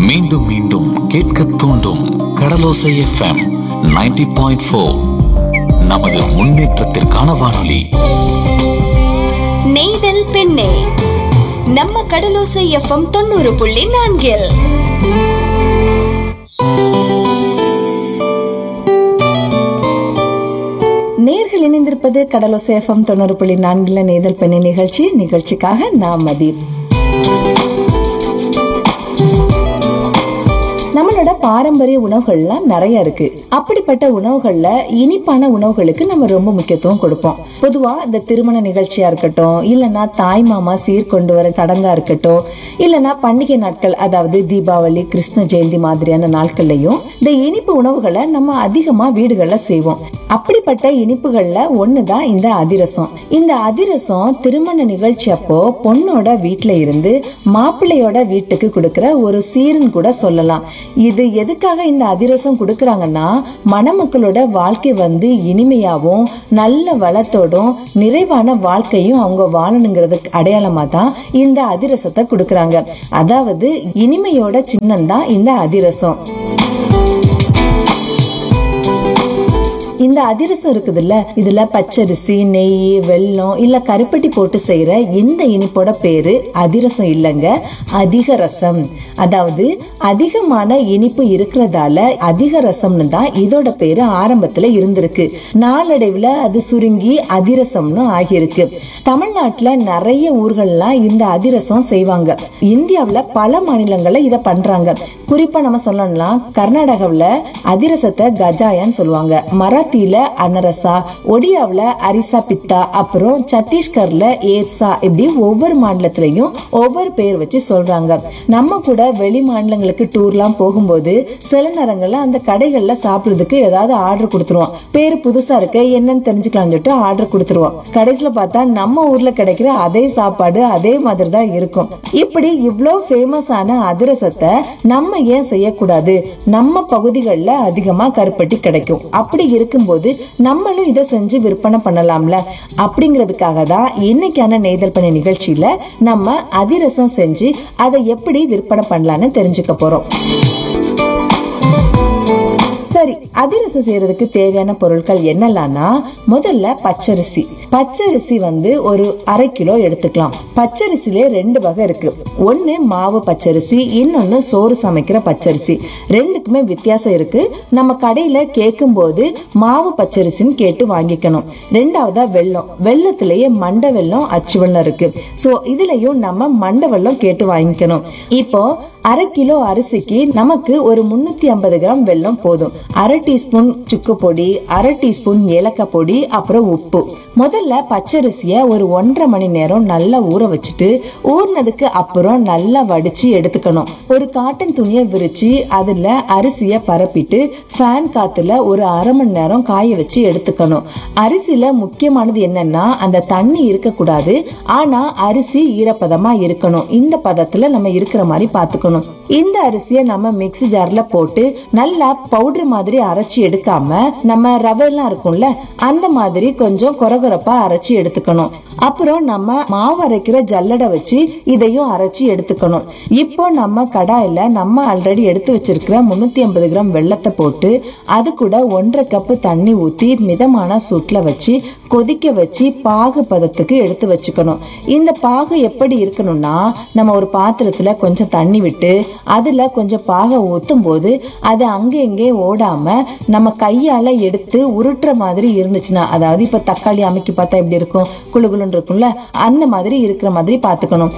மீண்டும் மீண்டும் கேட்க தூண்டும் கடலோசை எஃப்எம் 90.4 பாயிண்ட் ஃபோர் நமது முன்னேற்றத்திற்கான வானொலி நெய்தல் பெண்ணே நம்ம கடலோசை எஃப்எம் தொண்ணூறு புள்ளி நான்கில் நேர்கள் இணைந்திருப்பது கடலோசை எஃப்எம் தொண்ணூறு புள்ளி நான்குல நேதல் பெண்ணை நிகழ்ச்சி நிகழ்ச்சிக்காக நான் மதீப் நம்மளோட பாரம்பரிய உணவுகள்லாம் நிறைய இருக்கு அப்படிப்பட்ட உணவுகள்ல இனிப்பான உணவுகளுக்கு நம்ம ரொம்ப முக்கியத்துவம் கொடுப்போம் பொதுவா இந்த திருமண நிகழ்ச்சியா இருக்கட்டும் இல்லைன்னா தாய் மாமா சீர் கொண்டு வர சடங்கா இருக்கட்டும் இல்லைன்னா பண்டிகை நாட்கள் அதாவது தீபாவளி கிருஷ்ண ஜெயந்தி மாதிரியான நாட்கள்லயும் இந்த இனிப்பு உணவுகளை நம்ம அதிகமா வீடுகள்ல செய்வோம் அப்படிப்பட்ட இனிப்புகள்ல ஒண்ணுதான் இந்த அதிரசம் இந்த அதிரசம் திருமண நிகழ்ச்சி அப்போ பொண்ணோட வீட்ல இருந்து மாப்பிள்ளையோட வீட்டுக்கு கொடுக்கிற ஒரு சீருன்னு கூட சொல்லலாம் இது எதுக்காக இந்த அதிரசம் கொடுக்கறாங்கன்னா மணமக்களோட வாழ்க்கை வந்து இனிமையாவும் நல்ல வளத்தோடும் நிறைவான வாழ்க்கையும் அவங்க வாழணுங்கிறதுக்கு அடையாளமா தான் இந்த அதிரசத்தை கொடுக்கறாங்க அதாவது இனிமையோட சின்னம் தான் இந்த அதிரசம் இந்த அதிரசம் இருக்குதுல்ல இதுல பச்சரிசி நெய் வெல்லம் இல்ல கருப்பட்டி போட்டு செய்யற இந்த இனிப்போட பேரு அதிரசம் இல்லைங்க அதிக ரசம் அதாவது அதிகமான இனிப்பு இருக்கிறதால அதிக ரசம்னு தான் இதோட பேரு ஆரம்பத்துல இருந்திருக்கு நாளடைவுல அது சுருங்கி அதிரசம்னு ஆகியிருக்கு தமிழ்நாட்டுல நிறைய ஊர்கள்லாம் இந்த அதிரசம் செய்வாங்க இந்தியாவுல பல மாநிலங்கள்ல இத பண்றாங்க குறிப்பா நம்ம சொல்லணும்னா கர்நாடகாவுல அதிரசத்தை கஜாயான்னு சொல்லுவாங்க மராத்தியில அனரசா ஒடியாவுல அரிசா பித்தா அப்புறம் சத்தீஸ்கர்ல ஏர்சா இப்படி ஒவ்வொரு மாநிலத்திலையும் ஒவ்வொரு பேர் வச்சு சொல்றாங்க நம்ம கூட வெளி மாநிலங்களுக்கு டூர்லாம் போகும்போது சில நேரங்கள்ல அந்த கடைகள்ல சாப்பிடுறதுக்கு ஏதாவது ஆர்டர் கொடுத்துருவோம் பேர் புதுசா இருக்கு என்னன்னு தெரிஞ்சுக்கலாம் சொல்லிட்டு ஆர்டர் கொடுத்துருவோம் கடைசியில பார்த்தா நம்ம ஊர்ல கிடைக்கிற அதே சாப்பாடு அதே மாதிரி தான் இருக்கும் இப்படி இவ்வளோ ஃபேமஸான அதிரசத்தை நம்ம ஏன் செய்யக்கூடாது நம்ம பகுதிகளில் அதிகமா கருப்பட்டி கிடைக்கும் அப்படி இருக்கும்போது நம்மளும் இதை செஞ்சு விற்பனை பண்ணலாம்ல அப்படிங்கிறதுக்காக தான் இன்னைக்கான நெய்தல் பணி நிகழ்ச்சியில நம்ம அதிரசம் செஞ்சு அதை எப்படி விற்பனை பண்ணலாம்னு தெரிஞ்சுக்க போறோம் சரி அதிரசம் செய்யறதுக்கு தேவையான பொருட்கள் என்னெல்லாம்னா முதல்ல பச்சரிசி பச்சரிசி வந்து ஒரு அரை கிலோ எடுத்துக்கலாம் பச்சரிசிலே ரெண்டு வகை இருக்கு ஒன்னு மாவு பச்சரிசி இன்னொன்னு சோறு சமைக்கிற பச்சரிசி ரெண்டுக்குமே வித்தியாசம் இருக்கு நம்ம கடையில கேட்கும் போது மாவு பச்சரிசின்னு கேட்டு வாங்கிக்கணும் ரெண்டாவதா வெல்லம் வெள்ளத்திலேயே மண்டை வெல்லம் அச்சு வெல்லம் இருக்கு சோ இதுலயும் நம்ம மண்டை வெல்லம் கேட்டு வாங்கிக்கணும் இப்போ அரை கிலோ அரிசிக்கு நமக்கு ஒரு முன்னூத்தி ஐம்பது கிராம் வெல்லம் போதும் அரை டீஸ்பூன் சுக்கு பொடி அரை டீஸ்பூன் ஏலக்காய் பொடி அப்புறம் உப்பு முதல்ல பச்சரிசிய ஒரு ஒன்றரை மணி நேரம் நல்லா ஊற வச்சுட்டு ஊறினதுக்கு அப்புறம் நல்லா வடிச்சு எடுத்துக்கணும் ஒரு காட்டன் துணியை விரிச்சு அதுல அரிசிய பரப்பிட்டு ஃபேன் காத்துல ஒரு அரை மணி நேரம் காய வச்சு எடுத்துக்கணும் அரிசியில முக்கியமானது என்னன்னா அந்த தண்ணி இருக்கக்கூடாது ஆனா அரிசி ஈரப்பதமா இருக்கணும் இந்த பதத்துல நம்ம இருக்கிற மாதிரி பாத்துக்கணும் இந்த அரிசியை நம்ம மிக்ஸி ஜார்ல போட்டு நல்லா பவுடர் மாதிரி அரைச்சி எடுக்காம நம்ம ரவையெல்லாம் இருக்கும்ல அந்த மாதிரி கொஞ்சம் கொரகொரப்பா அரைச்சி எடுத்துக்கணும் அப்புறம் நம்ம மாவு அரைக்கிற ஜல்லடை வச்சு இதையும் அரைச்சி எடுத்துக்கணும் இப்போ நம்ம கடாயில நம்ம ஆல்ரெடி எடுத்து வச்சிருக்கிற முன்னூத்தி ஐம்பது கிராம் வெள்ளத்தை போட்டு அது கூட ஒன்றரை கப்பு தண்ணி ஊத்தி மிதமான சூட்ல வச்சு கொதிக்க வச்சு பாகு பதத்துக்கு எடுத்து வச்சுக்கணும் இந்த பாகு எப்படி இருக்கணும்னா நம்ம ஒரு பாத்திரத்துல கொஞ்சம் தண்ணி விட்டு அதுல கொஞ்சம் பாகை ஊத்தும் போது அது அங்கே இங்கே ஓடாம நம்ம கையால எடுத்து உருட்டுற மாதிரி இருந்துச்சுன்னா அதாவது இப்ப தக்காளி அமைக்கி பார்த்தா எப்படி இருக்கும் குளு குளுன்னு இருக்கும்ல அந்த மாதிரி இருக்கிற மாதிரி பாத்துக்கணும்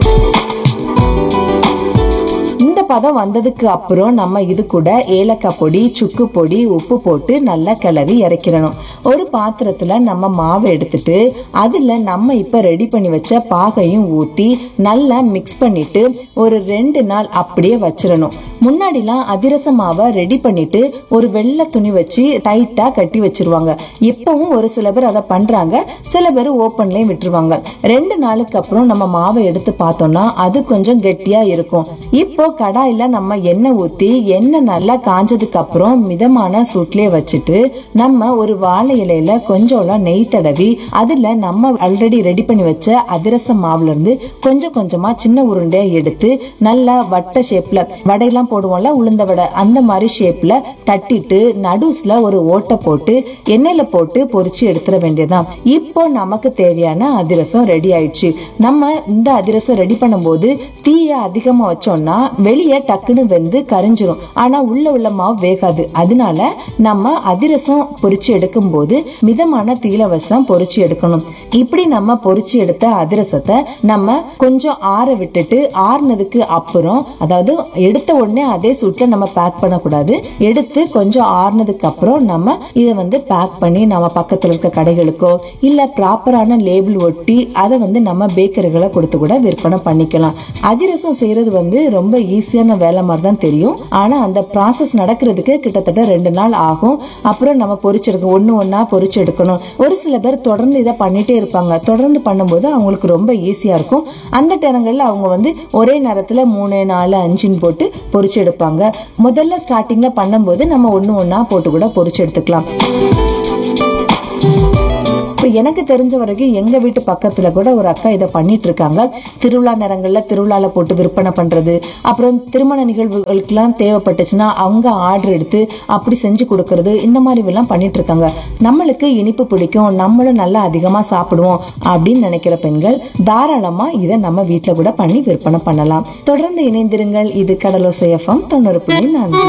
இந்த பதம் வந்ததுக்கு அப்புறம் நம்ம இது கூட ஏலக்காய் பொடி சுக்கு பொடி உப்பு போட்டு நல்லா கிளறி இறக்கிடணும் ஒரு பாத்திரத்துல நம்ம மாவை எடுத்துட்டு அதுல நம்ம இப்ப ரெடி பண்ணி வச்ச பாகையும் ஊத்தி நல்லா மிக்ஸ் பண்ணிட்டு ஒரு ரெண்டு நாள் அப்படியே வச்சிடணும் முன்னாடிலாம் அதிரச மாவை ரெடி பண்ணிட்டு ஒரு வெள்ளை துணி வச்சு டைட்டா கட்டி வச்சிருவாங்க இப்பவும் ஒரு சில பேர் அதை பண்றாங்க சில பேர் ஓப்பன்லயும் விட்டுருவாங்க ரெண்டு நாளுக்கு அப்புறம் நம்ம மாவை எடுத்து பார்த்தோம்னா அது கொஞ்சம் கெட்டியா இருக்கும் இப்போ கடை கடாயில நம்ம எண்ணெய் ஊத்தி எண்ணெய் நல்லா காஞ்சதுக்கு அப்புறம் மிதமான சூட்லயே வச்சுட்டு நம்ம ஒரு வாழை இலையில கொஞ்சோல நெய் தடவி அதுல நம்ம ஆல்ரெடி ரெடி பண்ணி வச்ச அதிரச மாவுல இருந்து கொஞ்சம் கொஞ்சமா சின்ன உருண்டையா எடுத்து நல்லா வட்ட ஷேப்ல வடையெல்லாம் போடுவோம்ல உளுந்த வடை அந்த மாதிரி ஷேப்ல தட்டிட்டு நடுஸ்ல ஒரு ஓட்டை போட்டு எண்ணெயில போட்டு பொரிச்சு எடுத்துட வேண்டியதுதான் இப்போ நமக்கு தேவையான அதிரசம் ரெடி ஆயிடுச்சு நம்ம இந்த அதிரசம் ரெடி பண்ணும்போது தீயை அதிகமா வச்சோம்னா வெளியே டக்குன்னு வெந்து கரிஞ்சிரும் ஆனா உள்ள உள்ள மாவு வேகாது அதனால நம்ம அதிரசம் பொரிச்சு எடுக்கும் போது மிதமான தீயில வச்சு தான் பொரிச்சு எடுக்கணும் இப்படி நம்ம பொரிச்சு எடுத்த அதிரசத்தை நம்ம கொஞ்சம் ஆற விட்டுட்டு ஆறுனதுக்கு அப்புறம் அதாவது எடுத்த உடனே அதே சூட்ல நம்ம பேக் பண்ணக்கூடாது எடுத்து கொஞ்சம் ஆறுனதுக்கு அப்புறம் நம்ம இதை வந்து பேக் பண்ணி நம்ம பக்கத்துல இருக்க கடைகளுக்கோ இல்ல ப்ராப்பரான லேபிள் ஒட்டி அதை வந்து நம்ம பேக்கரிகளை கொடுத்து கூட விற்பனை பண்ணிக்கலாம் அதிரசம் செய்யறது வந்து ரொம்ப ஈஸியான வேலை மாதிரி தான் தெரியும் ஆனா அந்த ப்ராசஸ் நடக்கிறதுக்கு கிட்டத்தட்ட ரெண்டு நாள் ஆகும் அப்புறம் நம்ம பொரிச்செடுக்கணும் ஒண்ணு ஒண்ணா பொரிச்சு எடுக்கணும் ஒரு சில பேர் தொடர்ந்து இதை பண்ணிட்டே இருப்பாங்க தொடர்ந்து பண்ணும்போது அவங்களுக்கு ரொம்ப ஈஸியா இருக்கும் அந்த நேரங்கள்ல அவங்க வந்து ஒரே நேரத்துல மூணு நாலு அஞ்சுன்னு போட்டு பொரிச்சு எடுப்பாங்க முதல்ல ஸ்டார்டிங்ல பண்ணும்போது நம்ம ஒண்ணு ஒண்ணா போட்டு கூட பொரிச்சு எடுத்துக்கலாம் இப்போ எனக்கு தெரிஞ்ச வரைக்கும் எங்க வீட்டு பக்கத்துல கூட ஒரு அக்கா இதை பண்ணிட்டு இருக்காங்க திருவிழா நேரங்கள்ல திருவிழால போட்டு விற்பனை பண்றது அப்புறம் திருமண நிகழ்வுகளுக்கெல்லாம் தேவைப்பட்டுச்சுன்னா அவங்க ஆர்டர் எடுத்து அப்படி செஞ்சு கொடுக்கறது இந்த மாதிரி எல்லாம் பண்ணிட்டு இருக்காங்க நம்மளுக்கு இனிப்பு பிடிக்கும் நம்மளும் நல்லா அதிகமா சாப்பிடுவோம் அப்படின்னு நினைக்கிற பெண்கள் தாராளமா இதை நம்ம வீட்ல கூட பண்ணி விற்பனை பண்ணலாம் தொடர்ந்து இணைந்திருங்கள் இது கடலோசை எஃப்எம் தொண்ணூறு புள்ளி நான்கு